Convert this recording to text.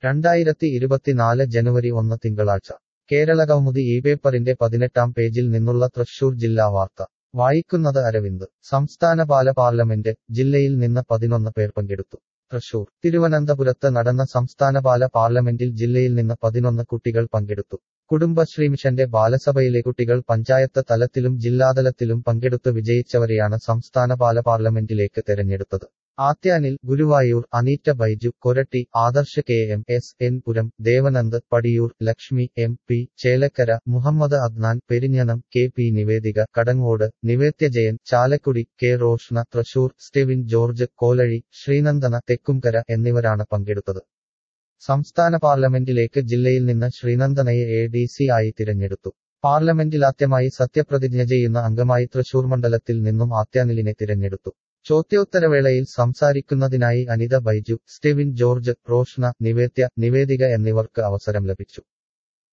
രണ്ടായിരത്തി ഇരുപത്തിനാല് ജനുവരി ഒന്ന് തിങ്കളാഴ്ച കേരളകൗമുദി ഈ പേപ്പറിന്റെ പതിനെട്ടാം പേജിൽ നിന്നുള്ള തൃശൂർ ജില്ലാ വാർത്ത വായിക്കുന്നത് അരവിന്ദ് സംസ്ഥാന ബാല പാർലമെന്റ് ജില്ലയിൽ നിന്ന് പതിനൊന്ന് പേർ പങ്കെടുത്തു തൃശൂർ തിരുവനന്തപുരത്ത് നടന്ന സംസ്ഥാന ബാല പാർലമെന്റിൽ ജില്ലയിൽ നിന്ന് പതിനൊന്ന് കുട്ടികൾ പങ്കെടുത്തു കുടുംബശ്രീ മിഷന്റെ ബാലസഭയിലെ കുട്ടികൾ പഞ്ചായത്ത് തലത്തിലും ജില്ലാതലത്തിലും പങ്കെടുത്ത് വിജയിച്ചവരെയാണ് സംസ്ഥാന ബാല പാർലമെന്റിലേക്ക് തെരഞ്ഞെടുത്തത് ആത്യാനിൽ Guruvayur Aneeta Baiju Koratty Adarsh K M S N Puram Devanand Padiyoor Lakshmi M P Chelakkara Muhammad Adnan Perinjanam K P Nivedika Kadangode Nivedya Jayan Chalakudy K Roshna Thrissur Stevin George Kolazhi Sreenandana Thekkumkara എന്നിവരാണ് പങ്കെടുത്തത് സംസ്ഥാന പാർലമെന്റിലേക്ക് ജില്ലയിൽ നിന്ന് ശ്രീനന്ദനയെ എ ഡി സി ആയി തിരഞ്ഞെടുത്തു പാർലമെന്റിലാദ്യമായി സത്യപ്രതിജ്ഞ ചെയ്യുന്ന അംഗമായി തൃശൂർ മണ്ഡലത്തിൽ നിന്നും ആത്യാനിലിനെ തിരഞ്ഞെടുത്തു ചോദ്യോത്തരവേളയിൽ സംസാരിക്കുന്നതിനായി അനിത ബൈജു സ്റ്റെവിൻ ജോർജ് റോഷ്ന നിവേദ്യ നിവേദിക എന്നിവർക്ക് അവസരം ലഭിച്ചു